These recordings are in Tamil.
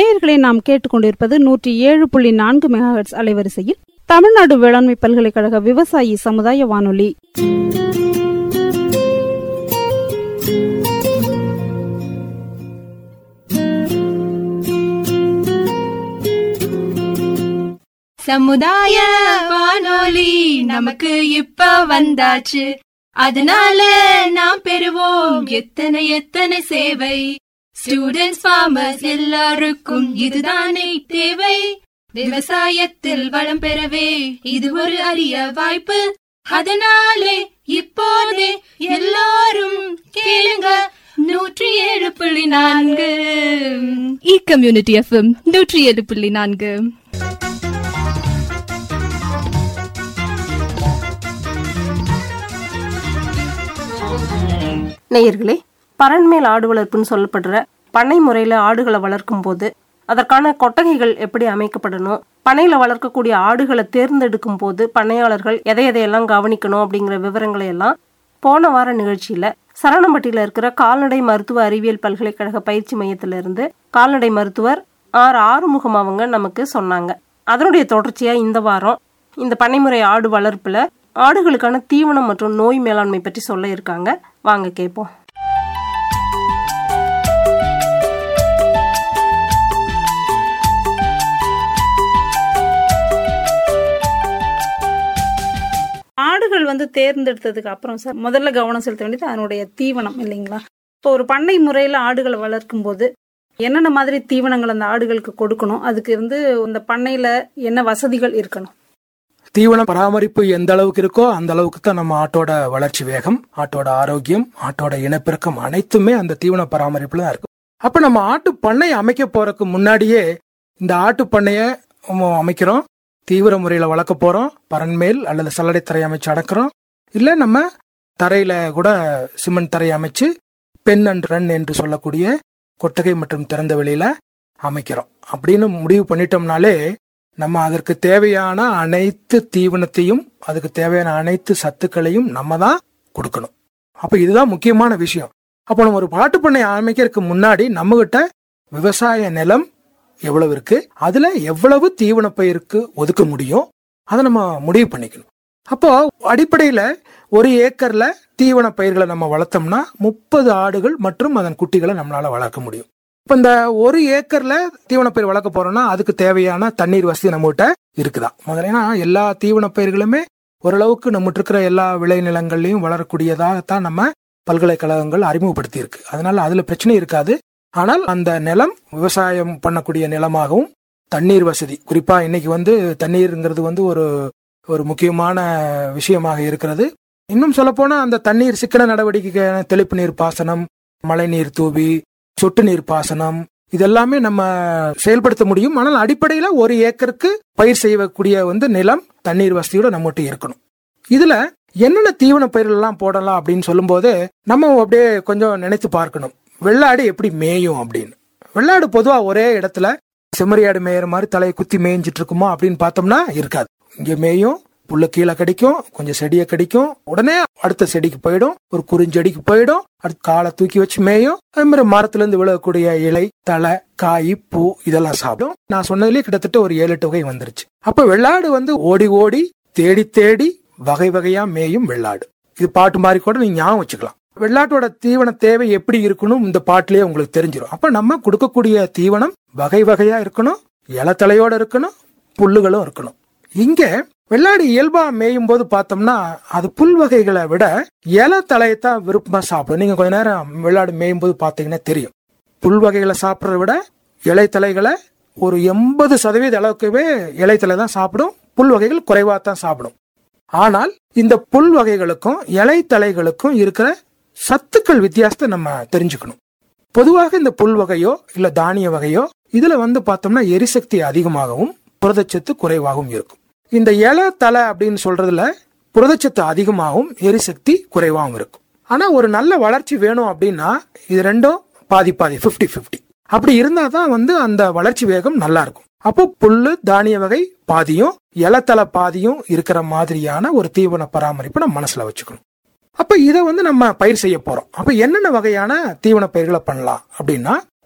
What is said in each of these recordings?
நேயர்களை நாம் கேட்டுக்கொண்டிருப்பது நூற்றி ஏழு புள்ளி நான்கு மெகாஹெட்ஸ் அலைவரிசையில் தமிழ்நாடு வேளாண்மை பல்கலைக்கழக விவசாயி சமுதாய வானொலி சமுதாய வானொலி நமக்கு இப்ப வந்தாச்சு அதனால நாம் பெறுவோம் எத்தனை எத்தனை சேவை ஸ்டூடெண்ட்ஸ் ஃபார்மர்ஸ் எல்லாருக்கும் இதுதானே தேவை விவசாயத்தில் வளம் பெறவே இது ஒரு அரிய வாய்ப்பு அதனாலே இப்போதே எல்லாரும் கேளுங்க நூற்றி ஏழு புள்ளி நான்கு இ கம்யூனிட்டி எஃப்எம் நூற்றி ஏழு புள்ளி நான்கு நேயர்களே பரண்மேல் ஆடு வளர்ப்புன்னு சொல்லப்படுற பண்ணை முறையில் ஆடுகளை வளர்க்கும் போது அதற்கான கொட்டகைகள் எப்படி அமைக்கப்படணும் பண்ணையில வளர்க்கக்கூடிய ஆடுகளை தேர்ந்தெடுக்கும் போது பண்ணையாளர்கள் எதை எதையெல்லாம் கவனிக்கணும் அப்படிங்கிற விவரங்களை எல்லாம் போன வார நிகழ்ச்சியில சரணம்பட்டியில இருக்கிற கால்நடை மருத்துவ அறிவியல் பல்கலைக்கழக பயிற்சி மையத்தில இருந்து கால்நடை மருத்துவர் ஆர் ஆறுமுகம் அவங்க நமக்கு சொன்னாங்க அதனுடைய தொடர்ச்சியா இந்த வாரம் இந்த பண்ணைமுறை ஆடு வளர்ப்புல ஆடுகளுக்கான தீவனம் மற்றும் நோய் மேலாண்மை பற்றி சொல்ல இருக்காங்க வாங்க கேட்போம் ஆடுகள் வந்து தேர்ந்தெடுத்ததுக்கு அப்புறம் சார் முதல்ல கவனம் செலுத்த வேண்டியது அதனுடைய தீவனம் இல்லைங்களா இப்போ ஒரு பண்ணை முறையில் ஆடுகளை வளர்க்கும் போது என்னென்ன மாதிரி தீவனங்கள் அந்த ஆடுகளுக்கு கொடுக்கணும் அதுக்கு வந்து இந்த பண்ணையில என்ன வசதிகள் இருக்கணும் தீவன பராமரிப்பு எந்த அளவுக்கு இருக்கோ அந்த அளவுக்கு தான் நம்ம ஆட்டோட வளர்ச்சி வேகம் ஆட்டோட ஆரோக்கியம் ஆட்டோட இனப்பெருக்கம் அனைத்துமே அந்த தீவன பராமரிப்புல தான் இருக்கும் அப்ப நம்ம ஆட்டு பண்ணை அமைக்க போறதுக்கு முன்னாடியே இந்த ஆட்டு பண்ணைய நம்ம அமைக்கிறோம் தீவிர முறையில வளர்க்க போறோம் பரன்மேல் அல்லது சல்லடை தரை அமைச்சு அடக்கிறோம் இல்ல நம்ம தரையில கூட சிமெண்ட் தரை அமைச்சு பென் அண்ட் ரன் என்று சொல்லக்கூடிய கொட்டகை மற்றும் திறந்த வெளியில அமைக்கிறோம் அப்படின்னு முடிவு பண்ணிட்டோம்னாலே நம்ம அதற்கு தேவையான அனைத்து தீவனத்தையும் அதுக்கு தேவையான அனைத்து சத்துக்களையும் நம்ம தான் கொடுக்கணும் அப்ப இதுதான் முக்கியமான விஷயம் அப்போ நம்ம ஒரு பாட்டு பண்ணை அமைக்கிறதுக்கு முன்னாடி நம்மகிட்ட விவசாய நிலம் எவ்வளவு இருக்கு அதுல எவ்வளவு தீவன பயிருக்கு ஒதுக்க முடியும் அதை நம்ம முடிவு பண்ணிக்கணும் அப்போ அடிப்படையில ஒரு ஏக்கர்ல தீவன பயிர்களை நம்ம வளர்த்தோம்னா முப்பது ஆடுகள் மற்றும் அதன் குட்டிகளை நம்மளால வளர்க்க முடியும் இப்ப இந்த ஒரு ஏக்கர்ல தீவன பயிர் வளர்க்க போறோம்னா அதுக்கு தேவையான தண்ணீர் வசதி நம்மகிட்ட இருக்குதா முதல்ல எல்லா தீவன பயிர்களுமே ஓரளவுக்கு நம்மகிட்ட இருக்கிற எல்லா விளைநிலங்கள்லயும் வளரக்கூடியதாகத்தான் நம்ம பல்கலைக்கழகங்கள் அறிமுகப்படுத்தி இருக்கு அதனால அதுல பிரச்சனை இருக்காது ஆனால் அந்த நிலம் விவசாயம் பண்ணக்கூடிய நிலமாகவும் தண்ணீர் வசதி குறிப்பா இன்னைக்கு வந்து தண்ணீருங்கிறது வந்து ஒரு ஒரு முக்கியமான விஷயமாக இருக்கிறது இன்னும் சொல்ல போனா அந்த தண்ணீர் சிக்கன நடவடிக்கைக்கான தெளிப்பு நீர் பாசனம் மழை நீர் தூவி சொட்டு நீர் பாசனம் இதெல்லாமே நம்ம செயல்படுத்த முடியும் ஆனால் அடிப்படையில ஒரு ஏக்கருக்கு பயிர் செய்யக்கூடிய வந்து நிலம் தண்ணீர் வசதியோட நம்மகிட்ட இருக்கணும் இதுல என்னென்ன தீவன பயிர்கள் எல்லாம் போடலாம் அப்படின்னு சொல்லும்போது நம்ம அப்படியே கொஞ்சம் நினைத்து பார்க்கணும் வெள்ளாடு எப்படி மேயும் அப்படின்னு வெள்ளாடு பொதுவா ஒரே இடத்துல செம்மறியாடு மேயிற மாதிரி தலையை குத்தி மேய்ஞ்சிட்டு இருக்குமா அப்படின்னு பார்த்தோம்னா இருக்காது இங்க மேயும் புல்ல கீழே கடிக்கும் கொஞ்சம் செடியை கடிக்கும் உடனே அடுத்த செடிக்கு போயிடும் ஒரு குறுஞ்செடிக்கு போயிடும் அடுத்து காலை தூக்கி வச்சு மேயும் அது மாதிரி மரத்துல இருந்து விழக்கூடிய இலை தலை காய் பூ இதெல்லாம் சாப்பிடும் நான் சொன்னதுலயே கிட்டத்தட்ட ஒரு ஏழு எட்டு வகை வந்துருச்சு அப்ப வெள்ளாடு வந்து ஓடி ஓடி தேடி தேடி வகை வகையா மேயும் வெள்ளாடு இது பாட்டு மாதிரி கூட நீங்க ஞாபகம் வச்சுக்கலாம் வெள்ளாட்டோட தீவன தேவை எப்படி இருக்கணும் இந்த பாட்டிலேயே உங்களுக்கு தெரிஞ்சிடும் அப்ப நம்ம கொடுக்கக்கூடிய தீவனம் வகை வகையா இருக்கணும் இலத்தலையோட இருக்கணும் புல்லுகளும் இருக்கணும் இங்க வெள்ளாடு இயல்பா மேயும் போது பார்த்தோம்னா அது புல் வகைகளை விட இலை தலையத்தான் விருப்பமா சாப்பிடும் நீங்க கொஞ்ச நேரம் வெள்ளாடு மேயும் போது பாத்தீங்கன்னா தெரியும் புல் வகைகளை சாப்பிட்றத விட இலை தலைகளை ஒரு எண்பது சதவீத அளவுக்குவே இலை தலை தான் சாப்பிடும் புல் வகைகள் குறைவா தான் சாப்பிடும் ஆனால் இந்த புல் வகைகளுக்கும் இலை தலைகளுக்கும் இருக்கிற சத்துக்கள் வித்தியாசத்தை நம்ம தெரிஞ்சுக்கணும் பொதுவாக இந்த புல் வகையோ இல்ல தானிய வகையோ இதுல வந்து பார்த்தோம்னா எரிசக்தி அதிகமாகவும் புரதச்சத்து குறைவாகவும் இருக்கும் இந்த இலை தலை அப்படின்னு சொல்றதுல புரதச்சத்து அதிகமாகவும் எரிசக்தி குறைவாகவும் இருக்கும் ஆனா ஒரு நல்ல வளர்ச்சி வேணும் அப்படின்னா இது ரெண்டும் பாதி பாதி 50 50 அப்படி இருந்தா தான் வந்து அந்த வளர்ச்சி வேகம் நல்லா இருக்கும் அப்போ புல்லு தானிய வகை பாதியும் இலத்தலை பாதியும் இருக்கிற மாதிரியான ஒரு தீவன பராமரிப்பு நம்ம மனசுல வச்சுக்கணும் அப்ப இதை வந்து நம்ம பயிர் செய்ய போறோம் அப்ப என்னென்ன வகையான தீவன பயிர்களை பண்ணலாம் அப்படின்னா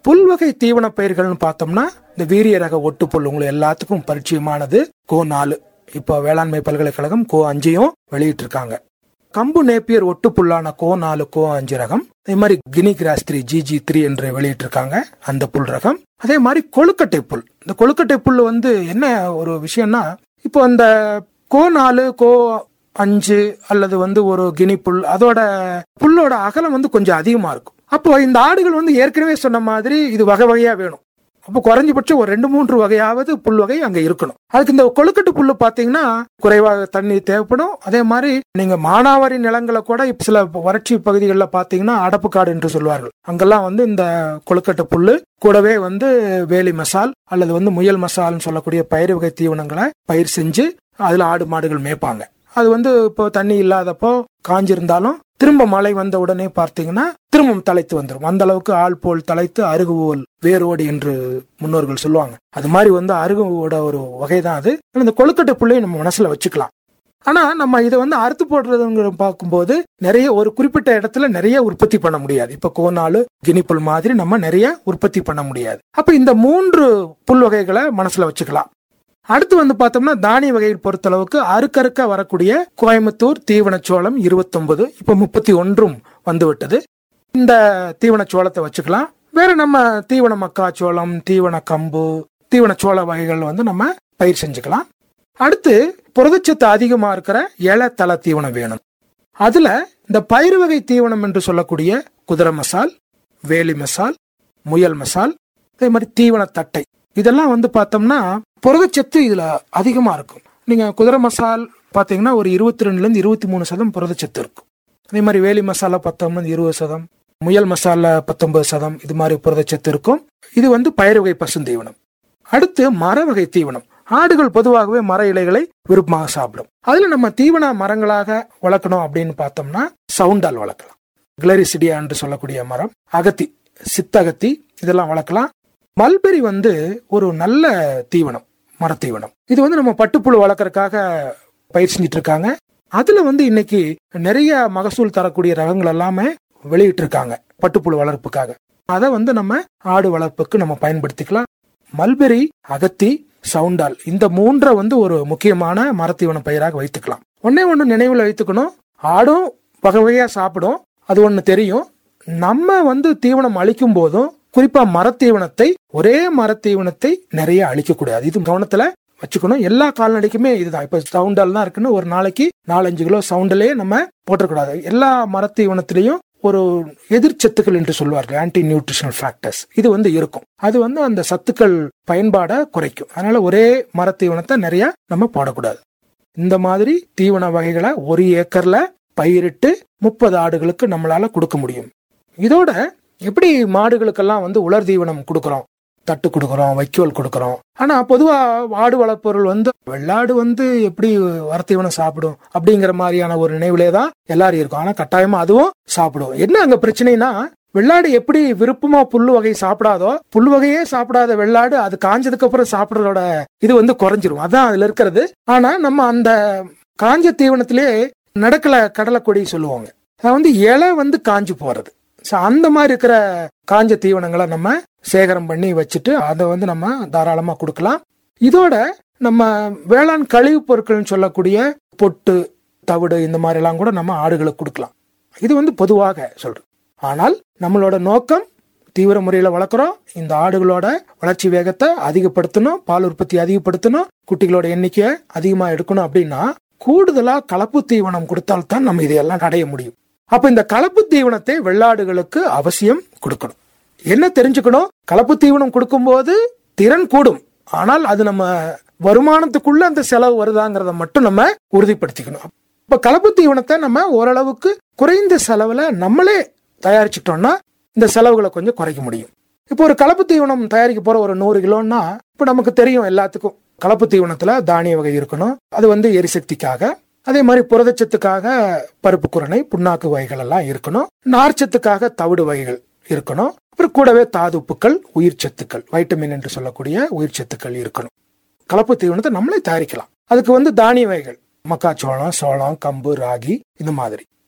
புல்வகை தீவன பயிர்கள்னு பார்த்தோம்னா இந்த வீரிய ரக ஒட்டுப்புல் உங்களுக்கு எல்லாத்துக்கும் பரிச்சயமானது கோ நாலு இப்போ வேளாண்மை பல்கலைக்கழகம் கோ அஞ்சையும் வெளியிட்டு இருக்காங்க கம்பு நேப்பியர் ஒட்டுப்புல்லான கோ நாலு கோ அஞ்சு ரகம் அதே மாதிரி guinea grass three GG three என்று வெளியிட்டிருக்காங்க அந்த புல் ரகம் அதே மாதிரி கொழுக்கட்டை புல் இந்த கொழுக்கட்டை புல் வந்து என்ன ஒரு விஷயம்னா இப்போ அந்த கோ நாலு கோ அஞ்சு அல்லது வந்து ஒரு கினி புல் அதோட புல்லோட அகலம் வந்து கொஞ்சம் அதிகமா இருக்கும் அப்போ இந்த ஆடுகள் வந்து ஏற்கனவே சொன்ன மாதிரி இது வகை வகையா வேணும் அப்போ குறைஞ்சபட்சம் ஒரு ரெண்டு மூன்று வகையாவது புல் வகை அங்க இருக்கணும் அதுக்கு இந்த கொழுக்கட்டு புல்லு பாத்தீங்கன்னா குறைவாக தண்ணி தேவைப்படும் அதே மாதிரி நீங்க மானாவாரி நிலங்களை கூட இப்ப சில வறட்சி பகுதிகளில் பாத்தீங்கன்னா அடப்பு காடு என்று சொல்வார்கள் அங்கெல்லாம் வந்து இந்த கொழுக்கட்டு புல்லு கூடவே வந்து வேலி மசால் அல்லது வந்து முயல் மசால்னு சொல்லக்கூடிய பயிர் வகை தீவனங்களை பயிர் செஞ்சு அதுல ஆடு மாடுகள் மேய்ப்பாங்க அது வந்து இப்போ தண்ணி இல்லாதப்போ காஞ்சிருந்தாலும் திரும்ப மழை வந்த உடனே பார்த்தீங்கன்னா திரும்பவும் தலைத்து வந்துடும் அந்த அளவுக்கு ஆள் போல் தலைத்து அருகுவோல் வேரோடு என்று முன்னோர்கள் சொல்லுவாங்க அது மாதிரி வந்து அருகுவோட ஒரு வகை தான் அது இந்த கொழுக்கட்டை புள்ளையை நம்ம மனசுல வச்சுக்கலாம் ஆனா நம்ம இதை வந்து அறுத்து போடுறதுங்கிற பார்க்கும்போது நிறைய ஒரு குறிப்பிட்ட இடத்துல நிறைய உற்பத்தி பண்ண முடியாது இப்ப கோனாலு கினிப்புல் மாதிரி நம்ம நிறைய உற்பத்தி பண்ண முடியாது அப்ப இந்த மூன்று புல் வகைகளை மனசுல வச்சுக்கலாம் அடுத்து வந்து பார்த்தோம்னா தானிய வகையை பொறுத்தளவுக்கு அறுக்கறுக்க வரக்கூடிய கோயம்புத்தூர் தீவனச்சோளம் இருபத்தொன்பது இப்ப முப்பத்தி ஒன்றும் வந்து விட்டது இந்த தீவனச்சோளத்தை வச்சுக்கலாம் வேற நம்ம தீவன மக்காச்சோளம் தீவன கம்பு தீவனச்சோள வகைகள் வந்து நம்ம பயிர் செஞ்சுக்கலாம் அடுத்து புரதச்சத்து அதிகமா இருக்கிற இலை தலை தீவனம் வேணும் அதுல இந்த பயிர் வகை தீவனம் என்று சொல்லக்கூடிய குதிரை மசால் வேலி மசால் முயல் மசால் அதே மாதிரி தீவன தட்டை இதெல்லாம் வந்து பார்த்தோம்னா புரதச்சத்து இதுல அதிகமா இருக்கும் நீங்க குதிரை மசால் பாத்தீங்கன்னா ஒரு இருபத்தி ரெண்டுல இருந்து இருபத்தி மூணு சதம் புரதச்சத்து இருக்கும் அதே மாதிரி வேலி மசாலா பத்தொன்பது இருபது சதம் முயல் மசாலா பத்தொன்பது சதம் இது மாதிரி புரதச்சத்து இருக்கும் இது வந்து பயிர் வகை பசுந்தீவனம் அடுத்து மர வகை தீவனம் ஆடுகள் பொதுவாகவே மர இலைகளை விருப்பமாக சாப்பிடும் அதுல நம்ம தீவன மரங்களாக வளர்க்கணும் அப்படின்னு பார்த்தோம்னா சவுண்டால் வளர்க்கலாம் கிளரிசிடியா என்று சொல்லக்கூடிய மரம் அகத்தி சித்தகத்தி இதெல்லாம் வளர்க்கலாம் மல்பெரி வந்து ஒரு நல்ல தீவனம் மரத்தீவனம் இது வந்து நம்ம பட்டுப்புழு வளர்க்கறதுக்காக பயிர் செஞ்சுட்டு இருக்காங்க அதுல வந்து இன்னைக்கு நிறைய மகசூல் தரக்கூடிய ரகங்கள் எல்லாமே வெளியிட்டு இருக்காங்க பட்டுப்புழு வளர்ப்புக்காக அதை வந்து நம்ம ஆடு வளர்ப்புக்கு நம்ம பயன்படுத்திக்கலாம் மல்பெரி அகத்தி சவுண்டால் இந்த மூன்றை வந்து ஒரு முக்கியமான மரத்தீவன பயிராக வைத்துக்கலாம் ஒன்னே ஒன்று நினைவில் வைத்துக்கணும் ஆடும் வகை வகையா சாப்பிடும் அது ஒன்று தெரியும் நம்ம வந்து தீவனம் அளிக்கும் போதும் குறிப்பா மரத்தீவனத்தை ஒரே மரத்தீவனத்தை நிறைய அழிக்க கூடாது இது கவனத்துல வச்சுக்கணும் எல்லா கால்நடைக்குமே இதுதான் இப்ப சவுண்டால் தான் இருக்குன்னு ஒரு நாளைக்கு நாலஞ்சு கிலோ சவுண்டிலே நம்ம போட்டக்கூடாது எல்லா மரத்தீவனத்திலையும் ஒரு எதிர்ச்சத்துக்கள் என்று சொல்வார்கள் ஆன்டி நியூட்ரிஷனல் ஃபேக்டர்ஸ் இது வந்து இருக்கும் அது வந்து அந்த சத்துக்கள் பயன்பாடை குறைக்கும் அதனால ஒரே மரத்தீவனத்தை நிறைய நம்ம போடக்கூடாது இந்த மாதிரி தீவன வகைகளை ஒரு ஏக்கர்ல பயிரிட்டு முப்பது ஆடுகளுக்கு நம்மளால கொடுக்க முடியும் இதோட எப்படி மாடுகளுக்கெல்லாம் வந்து உலர் தீவனம் கொடுக்கறோம் தட்டு கொடுக்கறோம் வைக்கோல் கொடுக்கறோம் ஆனா பொதுவா ஆடு வளர்ப்பொருள் வந்து வெள்ளாடு வந்து எப்படி வரத்தீவனம் சாப்பிடும் அப்படிங்கிற மாதிரியான ஒரு நினைவுலே தான் எல்லாரும் இருக்கும் ஆனா கட்டாயமா அதுவும் சாப்பிடும் என்ன அங்க பிரச்சனைனா வெள்ளாடு எப்படி விருப்பமா புல்லு வகை சாப்பிடாதோ புல்லு வகையே சாப்பிடாத வெள்ளாடு அது காஞ்சதுக்கு அப்புறம் சாப்பிடறதோட இது வந்து குறைஞ்சிரும் அதான் அதுல இருக்கிறது ஆனா நம்ம அந்த காஞ்ச தீவனத்திலே நடக்கல கடலைக்கொடி சொல்லுவாங்க அது வந்து இலை வந்து காஞ்சு போறது ஸோ அந்த மாதிரி இருக்கிற காஞ்ச தீவனங்களை நம்ம சேகரம் பண்ணி வச்சுட்டு அதை வந்து நம்ம தாராளமா கொடுக்கலாம் இதோட நம்ம வேளாண் கழிவுப் பொருட்கள்னு சொல்லக்கூடிய பொட்டு தவிடு இந்த மாதிரி எல்லாம் கூட நம்ம ஆடுகளுக்கு கொடுக்கலாம் இது வந்து பொதுவாக சொல்றேன் ஆனால் நம்மளோட நோக்கம் தீவிர முறையில் வளர்க்குறோம் இந்த ஆடுகளோட வளர்ச்சி வேகத்தை அதிகப்படுத்தணும் பால் உற்பத்தி அதிகப்படுத்தணும் குட்டிகளோட எண்ணிக்கையை அதிகமாக எடுக்கணும் அப்படின்னா கூடுதலா கலப்பு தீவனம் கொடுத்தால்தான் நம்ம இதையெல்லாம் அடைய முடியும் அப்ப இந்த கலப்பு தீவனத்தை வெள்ளாடுகளுக்கு அவசியம் கொடுக்கணும் என்ன தெரிஞ்சுக்கணும் கலப்பு தீவனம் கொடுக்கும்போது திறன் கூடும் ஆனால் அது நம்ம வருமானத்துக்குள்ள அந்த செலவு வருதாங்கிறத மட்டும் நம்ம உறுதிப்படுத்திக்கணும் இப்ப கலப்பு தீவனத்தை நம்ம ஓரளவுக்கு குறைந்த செலவுல நம்மளே தயாரிச்சுட்டோம்னா இந்த செலவுகளை கொஞ்சம் குறைக்க முடியும் இப்போ ஒரு கலப்பு தீவனம் தயாரிக்க போற ஒரு நூறு கிலோன்னா இப்போ நமக்கு தெரியும் எல்லாத்துக்கும் கலப்பு தீவனத்துல தானிய வகை இருக்கணும் அது வந்து எரிசக்திக்காக அதே மாதிரி புரதச்சத்துக்காக பருப்பு குரணை புண்ணாக்கு வகைகள் எல்லாம் இருக்கணும் நார்ச்சத்துக்காக தவிடு வகைகள் இருக்கணும் அப்புறம் கூடவே தாதுப்புக்கள் உயிர் சத்துக்கள் வைட்டமின் என்று சொல்லக்கூடிய உயிர் சத்துக்கள் இருக்கணும் கலப்பு தீவனத்தை நம்மளே தயாரிக்கலாம் அதுக்கு வந்து தானிய வகைகள் மக்காச்சோளம் சோளம் கம்பு ராகி இந்த மாதிரி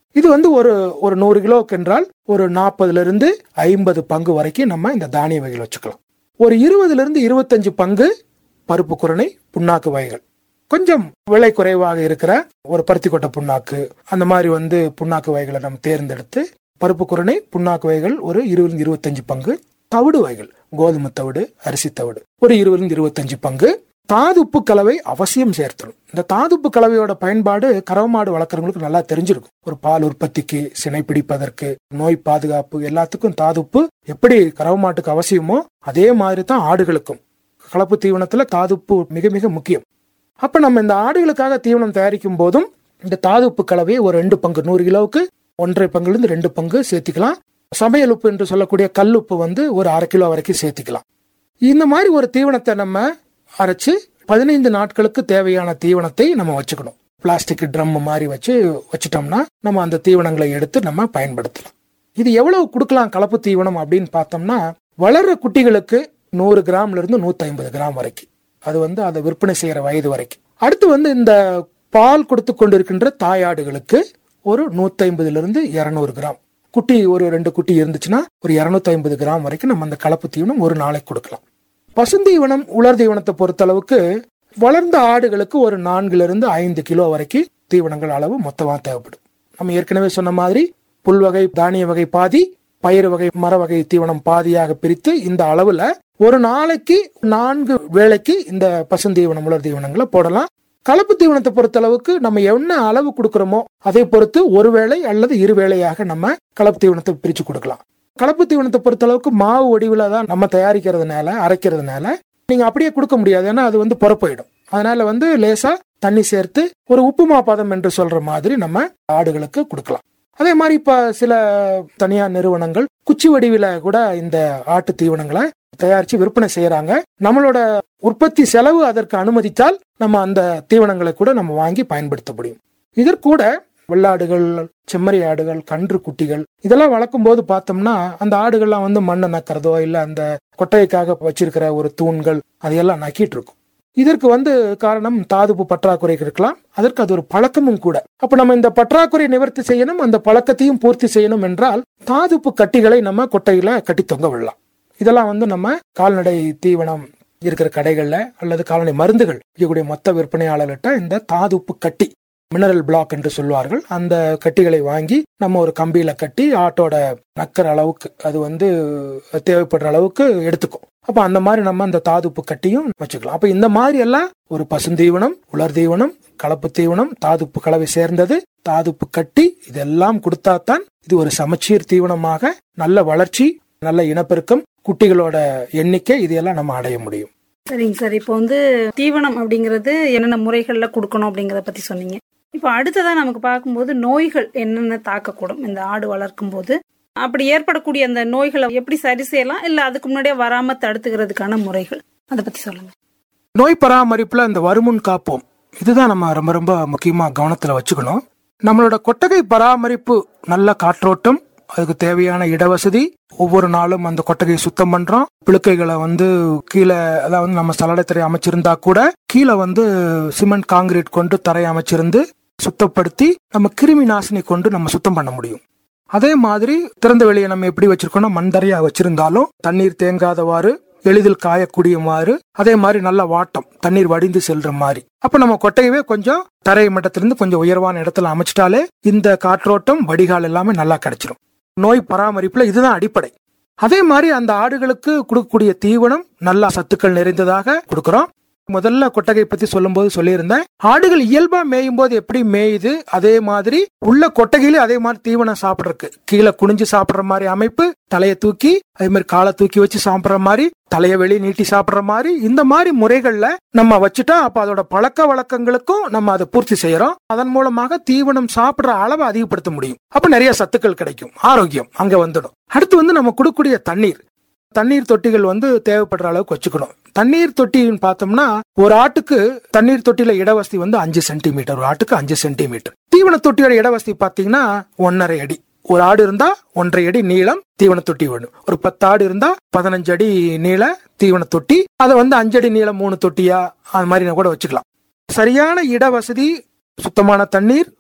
இது வந்து ஒரு ஒரு நூறு கிலோவுக்கு என்றால் ஒரு நாற்பதுல இருந்து ஐம்பது பங்கு வரைக்கும் நம்ம இந்த தானிய வகைகள் வச்சுக்கலாம் ஒரு இருபதுல இருந்து இருபத்தஞ்சு பங்கு பருப்பு குரணை புண்ணாக்கு வகைகள் கொஞ்சம் விலை குறைவாக இருக்கிற ஒரு பருத்தி கொட்டை புண்ணாக்கு அந்த மாதிரி வந்து புண்ணாக்கு வகைகளை நம்ம தேர்ந்தெடுத்து பருப்பு குரணை புண்ணாக்கு வகைகள் ஒரு இருபது இருபத்தஞ்சு பங்கு தவிடு வகைகள் கோதுமை தவிடு அரிசி தவிடு ஒரு இருபது இருபத்தஞ்சு பங்கு தாதுப்பு கலவை அவசியம் சேர்த்தணும் இந்த தாதுப்பு கலவையோட பயன்பாடு கறவை மாடு வளர்க்குறவங்களுக்கு நல்லா தெரிஞ்சிருக்கும் ஒரு பால் உற்பத்திக்கு சினை பிடிப்பதற்கு நோய் பாதுகாப்பு எல்லாத்துக்கும் தாதுப்பு எப்படி கறவை மாட்டுக்கு அவசியமோ அதே மாதிரி தான் ஆடுகளுக்கும் கலப்பு தீவனத்துல தாதுப்பு மிக மிக முக்கியம் அப்ப நம்ம இந்த ஆடுகளுக்காக தீவனம் தயாரிக்கும் போதும் இந்த தாதுப்பு கலவையை ஒரு ரெண்டு பங்கு நூறு கிலோவுக்கு ஒன்றரை பங்குல இருந்து ரெண்டு பங்கு சேர்த்திக்கலாம் சமையல் உப்பு என்று சொல்லக்கூடிய கல்லுப்பு வந்து ஒரு அரை கிலோ வரைக்கும் சேர்த்திக்கலாம் இந்த மாதிரி ஒரு தீவனத்தை நம்ம அரைச்சு பதினைந்து நாட்களுக்கு தேவையான தீவனத்தை நம்ம வச்சுக்கணும் பிளாஸ்டிக் ட்ரம் மாதிரி வச்சு வச்சுட்டோம்னா நம்ம அந்த தீவனங்களை எடுத்து நம்ம பயன்படுத்தலாம் இது எவ்வளவு கொடுக்கலாம் கலப்பு தீவனம் அப்படின்னு பார்த்தோம்னா வளர்ற குட்டிகளுக்கு நூறு கிராம்ல இருந்து நூத்தி ஐம்பது கிராம் வரைக்கும் அது வந்து அதை விற்பனை செய்யற வயது வரைக்கும் அடுத்து வந்து இந்த பால் கொடுத்து கொண்டிருக்கின்ற தாயாடுகளுக்கு ஒரு நூத்தி ஐம்பதுல இருந்து இருநூறு கிராம் குட்டி ஒரு ரெண்டு குட்டி இருந்துச்சுன்னா ஒரு இருநூத்தி ஐம்பது கிராம் வரைக்கும் நம்ம அந்த கலப்பு தீவனம் ஒரு நாளைக்கு கொடுக்கலாம் பசுந்தீவனம் உலர் தீவனத்தை பொறுத்தளவுக்கு வளர்ந்த ஆடுகளுக்கு ஒரு நான்குல இருந்து ஐந்து கிலோ வரைக்கும் தீவனங்கள் அளவு மொத்தமா தேவைப்படும் நம்ம ஏற்கனவே சொன்ன மாதிரி புல் வகை தானிய வகை பாதி பயிர் வகை மர வகை தீவனம் பாதியாக பிரித்து இந்த அளவுல ஒரு நாளைக்கு நான்கு வேளைக்கு இந்த பசுந்தீவனம் உலர் தீவனங்களை போடலாம் கலப்பு தீவனத்தை பொறுத்தளவுக்கு நம்ம என்ன அளவு கொடுக்கிறோமோ அதை பொறுத்து ஒரு வேளை அல்லது இரு வேளையாக நம்ம கலப்பு தீவனத்தை பிரிச்சு கொடுக்கலாம் கலப்பு தீவனத்தை பொறுத்தளவுக்கு மாவு வடிவில் தான் நம்ம தயாரிக்கிறதுனால அரைக்கிறதுனால நீங்க அப்படியே கொடுக்க முடியாது ஏன்னா அது வந்து புறப்போயிடும் அதனால வந்து லேசா தண்ணி சேர்த்து ஒரு உப்புமா பதம் என்று சொல்ற மாதிரி நம்ம ஆடுகளுக்கு கொடுக்கலாம் அதே மாதிரி இப்ப சில தனியார் நிறுவனங்கள் குச்சி வடிவில கூட இந்த ஆட்டு தீவனங்களை தயாரிச்சு விற்பனை செய்யறாங்க நம்மளோட உற்பத்தி செலவு அதற்கு அனுமதித்தால் நம்ம அந்த தீவனங்களை கூட நம்ம வாங்கி பயன்படுத்த முடியும் இதற்கூட வெள்ளாடுகள் செம்மறி ஆடுகள் கன்று குட்டிகள் இதெல்லாம் வளர்க்கும் போது பார்த்தோம்னா அந்த ஆடுகள்லாம் வந்து மண்ணை நக்கிறதோ இல்ல அந்த கொட்டைக்காக வச்சிருக்கிற ஒரு தூண்கள் அதையெல்லாம் நக்கிட்டு இருக்கும் இதற்கு வந்து காரணம் தாதுப்பு பற்றாக்குறை இருக்கலாம் அதற்கு அது ஒரு பழக்கமும் கூட அப்ப நம்ம இந்த பற்றாக்குறை நிவர்த்தி செய்யணும் அந்த பழக்கத்தையும் பூர்த்தி செய்யணும் என்றால் தாதுப்பு கட்டிகளை நம்ம கொட்டையில கட்டி தொங்க விடலாம் இதெல்லாம் வந்து நம்ம கால்நடை தீவனம் இருக்கிற கடைகள்ல அல்லது கால்நடை மருந்துகள் இருக்கக்கூடிய மொத்த விற்பனையாளர்கிட்ட இந்த தாதுப்பு கட்டி மினரல் பிளாக் என்று சொல்வார்கள் அந்த கட்டிகளை வாங்கி நம்ம ஒரு கம்பியில கட்டி ஆட்டோட நக்கிற அளவுக்கு அது வந்து தேவைப்படுற அளவுக்கு எடுத்துக்கும் அப்ப அந்த மாதிரி நம்ம அந்த தாதுப்பு கட்டியும் வச்சுக்கலாம் அப்ப இந்த மாதிரி எல்லாம் ஒரு பசுந்தீவனம் உலர் தீவனம் கலப்பு தீவனம் தாதுப்பு கலவை சேர்ந்தது தாதுப்பு கட்டி இதெல்லாம் கொடுத்தாதான் இது ஒரு சமச்சீர் தீவனமாக நல்ல வளர்ச்சி நல்ல இனப்பெருக்கம் குட்டிகளோட எண்ணிக்கை இதையெல்லாம் நம்ம அடைய முடியும் சரிங்க சார் இப்போ வந்து தீவனம் அப்படிங்கிறது என்னென்ன முறைகள்ல கொடுக்கணும் அப்படிங்கறத பத்தி சொன்னீங்க இப்போ அடுத்ததா நமக்கு பார்க்கும்போது நோய்கள் என்னென்ன தாக்கக்கூடும் இந்த ஆடு வளர்க்கும் போது அப்படி ஏற்படக்கூடிய அந்த நோய்களை எப்படி சரி செய்யலாம் இல்ல அதுக்கு முன்னாடியே வராம தடுத்துக்கிறதுக்கான முறைகள் அதை பத்தி சொல்லுங்க நோய் பராமரிப்புல இந்த வருமுன் காப்போம் இதுதான் நம்ம ரொம்ப ரொம்ப முக்கியமா கவனத்துல வச்சுக்கணும் நம்மளோட கொட்டகை பராமரிப்பு நல்ல காற்றோட்டம் அதுக்கு தேவையான இடவசதி ஒவ்வொரு நாளும் அந்த கொட்டகையை சுத்தம் பண்றோம் பிழுக்கைகளை வந்து கீழே அதாவது வந்து நம்ம சலடை அமைச்சிருந்தா கூட கீழே வந்து சிமெண்ட் காங்கிரீட் கொண்டு தரை அமைச்சிருந்து சுத்தப்படுத்தி நம்ம கிருமி நாசினி கொண்டு நம்ம சுத்தம் பண்ண முடியும் அதே மாதிரி திறந்த வெளியை நம்ம எப்படி வச்சிருக்கோம்னா மண் தரையா வச்சிருந்தாலும் தண்ணீர் தேங்காதவாறு எளிதில் காயக்கூடியமாறு அதே மாதிரி நல்ல வாட்டம் தண்ணீர் வடிந்து செல்ற மாதிரி அப்ப நம்ம கொட்டையவே கொஞ்சம் தரை மட்டத்திலிருந்து கொஞ்சம் உயர்வான இடத்துல அமைச்சிட்டாலே இந்த காற்றோட்டம் வடிகால் எல்லாமே நல்லா கிடைச்சிரும் நோய் பராமரிப்புல இதுதான் அடிப்படை அதே மாதிரி அந்த ஆடுகளுக்கு கொடுக்கக்கூடிய தீவனம் நல்ல சத்துக்கள் நிறைந்ததாக கொடுக்கறோம் முதல்ல கொட்டகை பத்தி சொல்லும்போது சொல்லியிருந்தேன் ஆடுகள் இயல்பா மேயும் போது எப்படி மேயுது அதே மாதிரி உள்ள கொட்டகையில அதே மாதிரி தீவனம் சாப்பிடறதுக்கு கீழே குனிஞ்சு சாப்பிடுற மாதிரி அமைப்பு தலையை தூக்கி அதே மாதிரி காலை தூக்கி வச்சு சாப்பிடுற மாதிரி தலையை வெளியே நீட்டி சாப்பிடுற மாதிரி இந்த மாதிரி முறைகள்ல நம்ம வச்சுட்டா அப்ப அதோட பழக்க வழக்கங்களுக்கும் நம்ம அதை பூர்த்தி செய்யறோம் அதன் மூலமாக தீவனம் சாப்பிடுற அளவை அதிகப்படுத்த முடியும் அப்ப நிறைய சத்துக்கள் கிடைக்கும் ஆரோக்கியம் அங்க வந்துடும் அடுத்து வந்து நம்ம கொடுக்கக்கூடிய தண்ணீர் தண்ணீர் தொட்டிகள் வந்து தேவைப்படுற அளவுக்கு வச்சுக்கணும் தண்ணீர் தொட்டின்னு பார்த்தோம்னா ஒரு ஆட்டுக்கு தண்ணீர் தொட்டியில இடவசதி வந்து அஞ்சு சென்டிமீட்டர் ஒரு ஆட்டுக்கு அஞ்சு சென்டிமீட்டர் தீவன தொட்டியோட இடவசதி பாத்தீங்கன்னா ஒன்னரை அடி ஒரு ஆடு இருந்தா ஒன்றரை அடி நீளம் தீவன தொட்டி வேணும் ஒரு பத்து ஆடு இருந்தா பதினஞ்சு அடி நீள தீவன தொட்டி அதை வந்து அஞ்சடி நீளம் மூணு தொட்டியா அது மாதிரி கூட வச்சுக்கலாம் சரியான இடவசதி சுத்தமான தண்ணீர்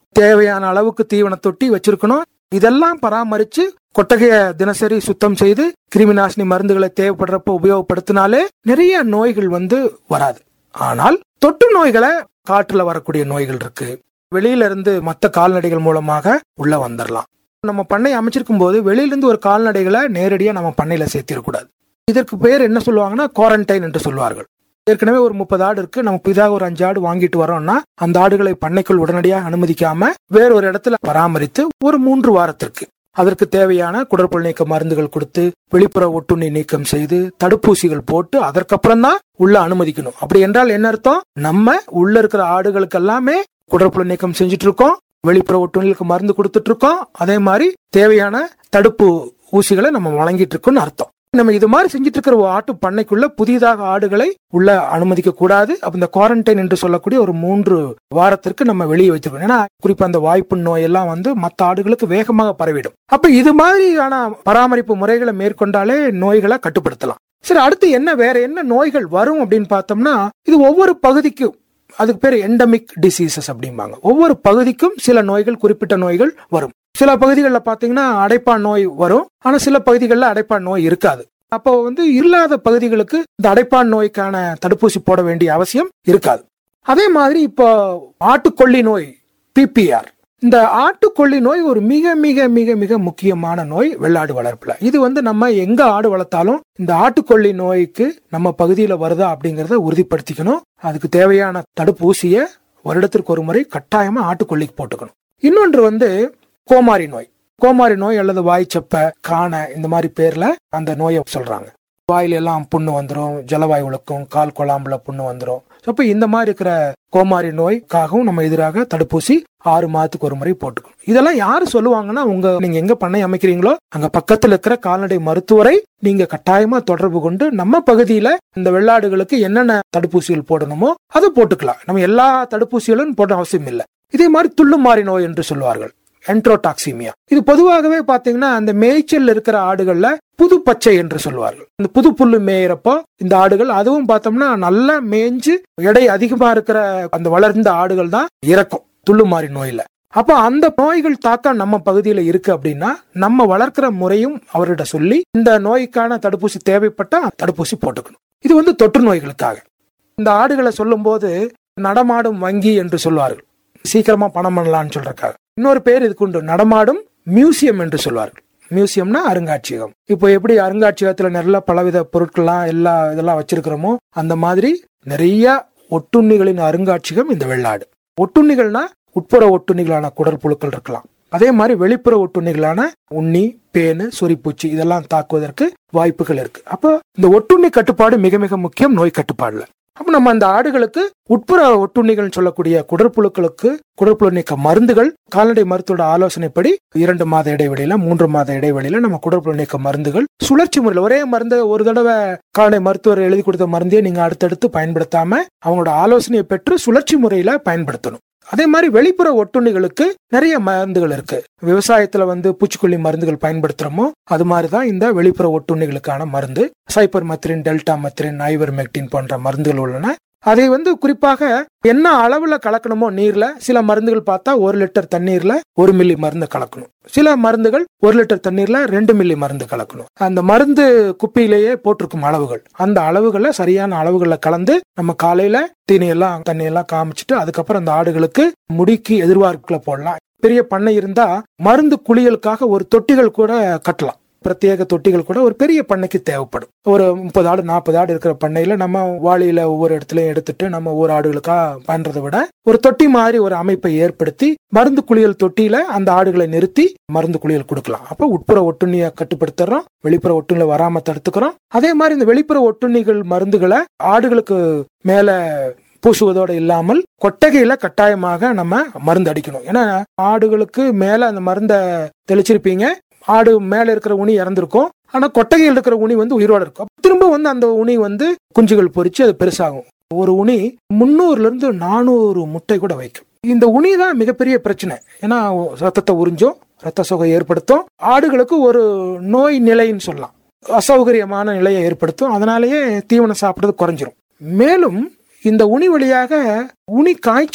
தேவையான அளவுக்கு தீவன தொட்டி வச்சிருக்கணும் இதெல்லாம் பராமரிச்சு கொட்டகைய தினசரி சுத்தம் செய்து கிருமி நாசினி மருந்துகளை தேவைப்படுறப்ப உபயோகப்படுத்தினாலே நிறைய நோய்கள் வந்து வராது ஆனால் தொற்று நோய்களை காற்றுல வரக்கூடிய நோய்கள் இருக்கு வெளியில இருந்து மற்ற கால்நடைகள் மூலமாக உள்ள வந்துடலாம் நம்ம பண்ணை அமைச்சிருக்கும் போது வெளியில இருந்து ஒரு கால்நடைகளை நேரடியா நம்ம பண்ணையில சேர்த்திடக்கூடாது இதற்கு பேர் என்ன சொல்லுவாங்கன்னா குவாரண்டைன் என்று சொல்வார்கள் ஏற்கனவே ஒரு முப்பது ஆடு இருக்கு நம்ம புதிதாக ஒரு அஞ்சு ஆடு வாங்கிட்டு வரோம்னா அந்த ஆடுகளை பண்ணைக்குள் உடனடியாக அனுமதிக்காம வேற ஒரு இடத்துல பராமரித்து ஒரு மூன்று வாரத்திற்கு அதற்கு தேவையான குடற்புழு நீக்க மருந்துகள் கொடுத்து வெளிப்புற ஒட்டுண்ணி நீக்கம் செய்து தடுப்பூசிகள் போட்டு அதற்கப்புறம் தான் உள்ள அனுமதிக்கணும் அப்படி என்றால் என்ன அர்த்தம் நம்ம உள்ள இருக்கிற ஆடுகளுக்கு எல்லாமே குடற்புழு நீக்கம் செஞ்சுட்டு இருக்கோம் வெளிப்புற ஒட்டுண்ணிகளுக்கு மருந்து கொடுத்துட்டு இருக்கோம் அதே மாதிரி தேவையான தடுப்பு ஊசிகளை நம்ம வழங்கிட்டு இருக்கோம்னு அர்த்தம் நம்ம இது மாதிரி செஞ்சுட்டு இருக்கிற ஒரு ஆட்டு பண்ணைக்குள்ள புதிதாக ஆடுகளை உள்ள அனுமதிக்க கூடாது அப்ப இந்த குவாரண்டைன் என்று சொல்லக்கூடிய ஒரு மூன்று வாரத்திற்கு நம்ம வெளியே வச்சிருக்கோம் ஏன்னா குறிப்பா அந்த வாய்ப்பு நோய் எல்லாம் வந்து மற்ற ஆடுகளுக்கு வேகமாக பரவிடும் அப்ப இது மாதிரியான பராமரிப்பு முறைகளை மேற்கொண்டாலே நோய்களை கட்டுப்படுத்தலாம் சரி அடுத்து என்ன வேற என்ன நோய்கள் வரும் அப்படின்னு பார்த்தோம்னா இது ஒவ்வொரு பகுதிக்கும் அதுக்கு பேர் எண்டமிக் டிசீசஸ் அப்படிம்பாங்க ஒவ்வொரு பகுதிக்கும் சில நோய்கள் குறிப்பிட்ட நோய்கள் வரும் சில பகுதிகளில் பார்த்தீங்கன்னா அடைப்பான் நோய் வரும் ஆனா சில பகுதிகளில் அடைப்பான் நோய் இருக்காது அப்போ வந்து இல்லாத பகுதிகளுக்கு இந்த அடைப்பான் நோய்க்கான தடுப்பூசி போட வேண்டிய அவசியம் இருக்காது அதே மாதிரி இப்போ ஆட்டுக்கொல்லி நோய் பிபிஆர் இந்த ஆட்டுக்கொல்லி நோய் ஒரு மிக மிக மிக மிக முக்கியமான நோய் வெள்ளாடு வளர்ப்புல இது வந்து நம்ம எங்க ஆடு வளர்த்தாலும் இந்த ஆட்டுக்கொல்லி நோய்க்கு நம்ம பகுதியில வருதா அப்படிங்கறத உறுதிப்படுத்திக்கணும் அதுக்கு தேவையான தடுப்பூசியை வருடத்திற்கு ஒரு முறை கட்டாயமா ஆட்டுக்கொல்லிக்கு போட்டுக்கணும் இன்னொன்று வந்து கோமாரி நோய் கோமாரி நோய் அல்லது வாய்ச்சப்ப காண இந்த மாதிரி பேர்ல அந்த நோயை சொல்றாங்க வாயில எல்லாம் புண்ணு வந்துடும் ஜலவாயு உழுக்கும் கால் குழாம்புல புண்ணு வந்துடும் அப்ப இந்த மாதிரி இருக்கிற கோமாரி நோய்க்காகவும் நம்ம எதிராக தடுப்பூசி ஆறு மாதத்துக்கு ஒரு முறை போட்டுக்கணும் இதெல்லாம் யாரு சொல்லுவாங்கன்னா உங்க நீங்க எங்க பண்ணை அமைக்கிறீங்களோ அங்க பக்கத்துல இருக்கிற கால்நடை மருத்துவரை நீங்க கட்டாயமா தொடர்பு கொண்டு நம்ம பகுதியில இந்த வெள்ளாடுகளுக்கு என்னென்ன தடுப்பூசிகள் போடணுமோ அதை போட்டுக்கலாம் நம்ம எல்லா தடுப்பூசிகளும் போட அவசியம் இல்லை இதே மாதிரி துள்ளுமாறி நோய் என்று சொல்வார்கள் என்ட்ரோடாக்சிமியா இது பொதுவாகவே பாத்தீங்கன்னா அந்த மேய்ச்சல் இருக்கிற ஆடுகள்ல புது பச்சை என்று சொல்வார்கள் இந்த புது புல்லு மேயிறப்போ இந்த ஆடுகள் அதுவும் பார்த்தோம்னா நல்லா மேய்ஞ்சு எடை அதிகமா இருக்கிற அந்த வளர்ந்த ஆடுகள் தான் இறக்கும் துள்ளுமாறி நோயில அப்போ அந்த நோய்கள் தாக்கம் நம்ம பகுதியில இருக்கு அப்படின்னா நம்ம வளர்க்கிற முறையும் அவர்கிட்ட சொல்லி இந்த நோய்க்கான தடுப்பூசி தேவைப்பட்டா தடுப்பூசி போட்டுக்கணும் இது வந்து தொற்று நோய்களுக்காக இந்த ஆடுகளை சொல்லும் போது நடமாடும் வங்கி என்று சொல்வார்கள் சீக்கிரமா பணம் பண்ணலாம்னு சொல்றக்காக இன்னொரு பேர் இதுக்கு உண்டு நடமாடும் மியூசியம் என்று சொல்வார்கள் மியூசியம்னா அருங்காட்சியகம் இப்போ எப்படி அருங்காட்சியகத்துல நிறைய பலவித பொருட்கள்லாம் எல்லா இதெல்லாம் வச்சிருக்கிறோமோ அந்த மாதிரி நிறைய ஒட்டுண்ணிகளின் அருங்காட்சியகம் இந்த வெள்ளாடு ஒட்டுண்ணிகள்னா உட்புற ஒட்டுண்ணிகளான குடற்புழுக்கள் இருக்கலாம் அதே மாதிரி வெளிப்புற ஒட்டுண்ணிகளான உண்ணி பேனு சொறிப்பூச்சி இதெல்லாம் தாக்குவதற்கு வாய்ப்புகள் இருக்கு அப்போ இந்த ஒட்டுண்ணி கட்டுப்பாடு மிக மிக முக்கியம் நோய் கட்டுப்பாடுல அப்ப நம்ம அந்த ஆடுகளுக்கு உட்புற ஒட்டுண்ணிகள் சொல்லக்கூடிய குடற்புழுக்களுக்கு குடற்புழு நீக்க மருந்துகள் கால்நடை மருத்துவோட ஆலோசனைப்படி இரண்டு மாத இடைவெளியில மூன்று மாத இடைவெளியில நம்ம குடற்புழு நீக்க மருந்துகள் சுழற்சி முறையில் ஒரே மருந்து ஒரு தடவை கால்நடை மருத்துவர் எழுதி கொடுத்த மருந்தையே நீங்க அடுத்தடுத்து பயன்படுத்தாம அவங்களோட ஆலோசனையை பெற்று சுழற்சி முறையில பயன்படுத்தணும் அதே மாதிரி வெளிப்புற ஒட்டுண்ணிகளுக்கு நிறைய மருந்துகள் இருக்கு விவசாயத்துல வந்து பூச்சிக்கொல்லி மருந்துகள் பயன்படுத்துறோமோ அது மாதிரிதான் இந்த வெளிப்புற ஒட்டுண்ணிகளுக்கான மருந்து சைப்பர் மத்ரின் டெல்டா மத்ரின் ஐவர் மெக்டின் போன்ற மருந்துகள் உள்ளன அதை வந்து குறிப்பாக என்ன அளவுல கலக்கணுமோ நீர்ல சில மருந்துகள் பார்த்தா ஒரு லிட்டர் தண்ணீர்ல ஒரு மில்லி மருந்து கலக்கணும் சில மருந்துகள் ஒரு லிட்டர் தண்ணீர்ல ரெண்டு மில்லி மருந்து கலக்கணும் அந்த மருந்து குப்பியிலேயே போட்டிருக்கும் அளவுகள் அந்த அளவுகளை சரியான அளவுகளை கலந்து நம்ம காலையில தீனியெல்லாம் தண்ணியெல்லாம் காமிச்சிட்டு அதுக்கப்புறம் அந்த ஆடுகளுக்கு முடிக்கு எதிர்பார்ப்புல போடலாம் பெரிய பண்ணை இருந்தா மருந்து குளியலுக்காக ஒரு தொட்டிகள் கூட கட்டலாம் பிரத்யேக தொட்டிகள் கூட ஒரு பெரிய பண்ணைக்கு தேவைப்படும் ஒரு முப்பது ஆடு நாற்பது ஆடு இருக்கிற பண்ணையில நம்ம வாளியில ஒவ்வொரு இடத்துலயும் எடுத்துட்டு நம்ம ஒவ்வொரு ஆடுகளுக்கா பண்றதை விட ஒரு தொட்டி மாதிரி ஒரு அமைப்பை ஏற்படுத்தி மருந்து குளியல் தொட்டியில அந்த ஆடுகளை நிறுத்தி மருந்து குளியல் கொடுக்கலாம் அப்ப உட்புற ஒட்டுண்ணியை கட்டுப்படுத்துறோம் வெளிப்புற ஒட்டுண்ணில வராம தடுத்துக்கிறோம் அதே மாதிரி இந்த வெளிப்புற ஒட்டுண்ணிகள் மருந்துகளை ஆடுகளுக்கு மேல பூசுவதோடு இல்லாமல் கொட்டகையில கட்டாயமாக நம்ம மருந்து அடிக்கணும் ஏன்னா ஆடுகளுக்கு மேல அந்த மருந்தை தெளிச்சிருப்பீங்க ஆடு மேல இருக்கிற உனி இறந்திருக்கும் ஆனா கொட்டகையில் இருக்கிற உனி வந்து உயிரோட இருக்கும் திரும்ப வந்து அந்த உனி வந்து குஞ்சுகள் பொறிச்சு அது பெருசாகும் ஒரு உனி முன்னூறுல இருந்து நானூறு முட்டை கூட வைக்கும் இந்த உனி தான் மிகப்பெரிய பிரச்சனை ஏன்னா ரத்தத்தை உறிஞ்சும் ரத்த சோகை ஏற்படுத்தும் ஆடுகளுக்கு ஒரு நோய் நிலைன்னு சொல்லலாம் அசௌகரியமான நிலையை ஏற்படுத்தும் அதனாலேயே தீவனம் சாப்பிடுறது குறைஞ்சிரும் மேலும் இந்த உனி வழியாக உனி காய்ச்சல்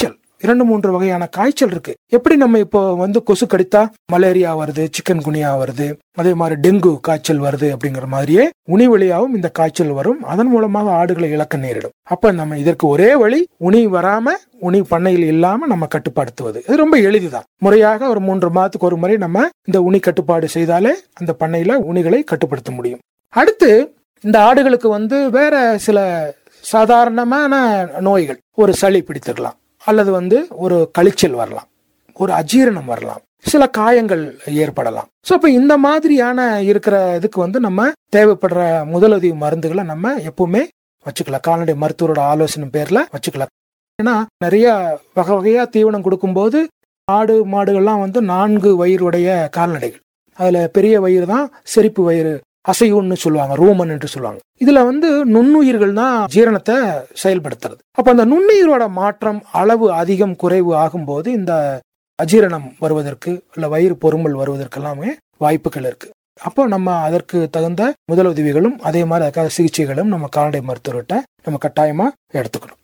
இரண்டு மூன்று வகையான காய்ச்சல் இருக்கு எப்படி நம்ம இப்போ வந்து கொசு கடித்தா மலேரியா வருது சிக்கன் குனியா வருது அதே மாதிரி டெங்கு காய்ச்சல் வருது அப்படிங்கிற மாதிரியே உனி வழியாகவும் இந்த காய்ச்சல் வரும் அதன் மூலமாக ஆடுகளை இழக்க நேரிடும் அப்ப நம்ம இதற்கு ஒரே வழி உனி வராம உனி பண்ணையில் இல்லாம நம்ம கட்டுப்படுத்துவது இது ரொம்ப எளிதுதான் முறையாக ஒரு மூன்று மாதத்துக்கு ஒரு முறை நம்ம இந்த உனி கட்டுப்பாடு செய்தாலே அந்த பண்ணையில உனிகளை கட்டுப்படுத்த முடியும் அடுத்து இந்த ஆடுகளுக்கு வந்து வேற சில சாதாரணமான நோய்கள் ஒரு சளி பிடித்துக்கலாம் அல்லது வந்து ஒரு கழிச்சல் வரலாம் ஒரு அஜீரணம் வரலாம் சில காயங்கள் ஏற்படலாம் ஸோ அப்போ இந்த மாதிரியான இருக்கிற இதுக்கு வந்து நம்ம தேவைப்படுற முதலுதவி மருந்துகளை நம்ம எப்பவுமே வச்சுக்கலாம் கால்நடை மருத்துவரோட ஆலோசனை பேர்ல வச்சுக்கலாம் ஏன்னா நிறைய வகை வகையா தீவனம் கொடுக்கும்போது ஆடு மாடுகள்லாம் வந்து நான்கு வயிறுடைய கால்நடைகள் அதுல பெரிய வயிறு தான் செரிப்பு வயிறு அசையூன்னு சொல்லுவாங்க ரூமன் என்று சொல்லுவாங்க இதுல வந்து நுண்ணுயிர்கள் தான் ஜீரணத்தை செயல்படுத்துறது அப்ப அந்த நுண்ணுயிரோட மாற்றம் அளவு அதிகம் குறைவு ஆகும்போது இந்த அஜீரணம் வருவதற்கு இல்ல வயிறு பொறுமல் வருவதற்கு எல்லாமே வாய்ப்புகள் இருக்கு அப்போ நம்ம அதற்கு தகுந்த முதலுதவிகளும் அதே மாதிரி அதுக்காக சிகிச்சைகளும் நம்ம கால்நடை மருத்துவர்கிட்ட நம்ம கட்டாயமா எடுத்துக்கணும்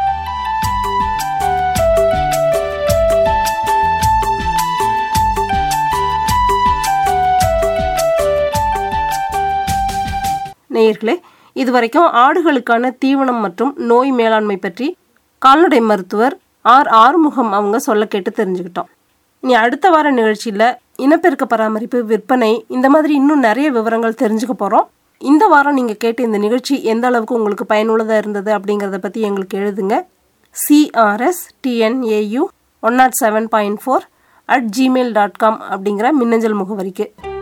நேயர்களே இதுவரைக்கும் ஆடுகளுக்கான தீவனம் மற்றும் நோய் மேலாண்மை பற்றி கால்நடை மருத்துவர் ஆர் ஆறுமுகம் அவங்க சொல்ல கேட்டு தெரிஞ்சுக்கிட்டோம் இனி அடுத்த வார நிகழ்ச்சியில் இனப்பெருக்க பராமரிப்பு விற்பனை இந்த மாதிரி இன்னும் நிறைய விவரங்கள் தெரிஞ்சுக்க போகிறோம் இந்த வாரம் நீங்கள் கேட்ட இந்த நிகழ்ச்சி எந்த அளவுக்கு உங்களுக்கு பயனுள்ளதாக இருந்தது அப்படிங்கிறத பற்றி எங்களுக்கு எழுதுங்க CRS TNAU one nought seven point four at Gmail dot com அப்படிங்கிற மின்னஞ்சல் முகவரிக்கு